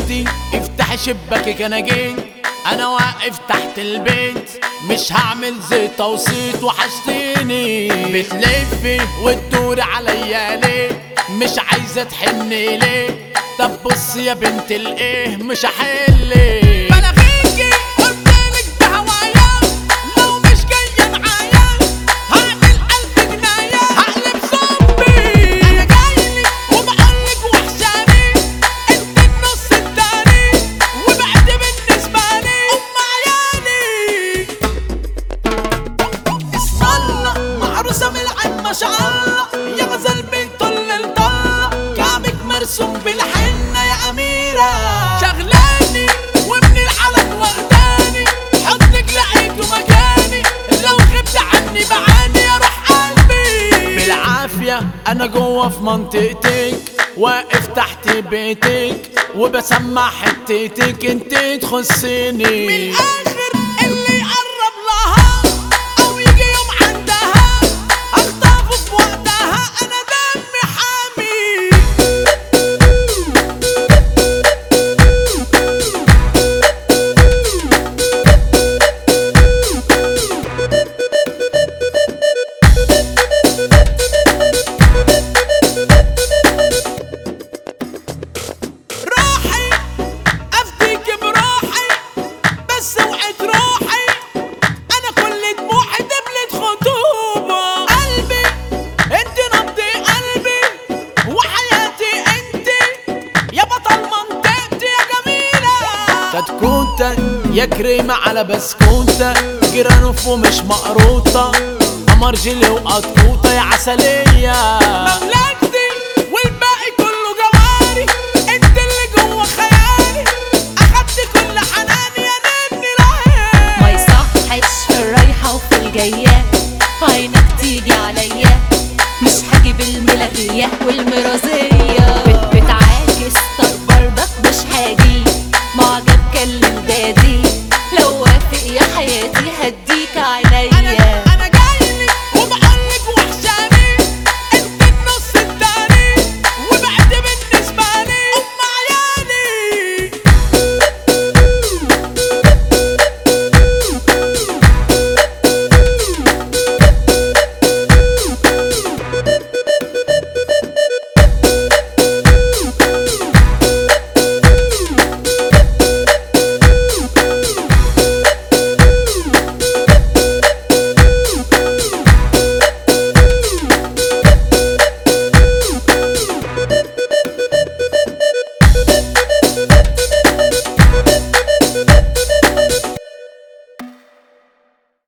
بنتي افتحي شباكك انا جيت انا واقف تحت البيت مش هعمل زي توصيت وحشتيني بتلفي وتدوري عليا ليه مش عايزه تحني ليه طب بص يا بنت الايه مش هحلك بلاغيكي قدامك بهوايا لو مش جايه معايا هعمل ألف جنايه هقلب زومبي انا جايلك وبقولك وحشاني انت النص التاني وبعد بالنسبه لي ام عيالي اسم الله معروسه من العين ما شاء الله يا غزل بنت اللي طلع كعبك مرسوم بالحنه يا اميره شغلاني وابن الحلق واخداني حضنك لقيته مكاني لو غبت عني بعاني يا روح قلبي بالعافيه انا جوه في منطقتك واقف تحت بيتك وبسمع حتتك انت تخصني من الاخر اللي يقرب لها او يجي يوم عندها اخطفه في وقتها انا دمي حامي روحي افتيك بروحي بس اوعد روحي انا كل دموعي دبلة خطوبة قلبي انت نبض قلبي وحياتي انت يا بطل منطقتي يا جميلة كتكوتة يا كريمة على بسكوتة جرانوف ومش مقروطة قمر جيلي وقطوطة يا عسلية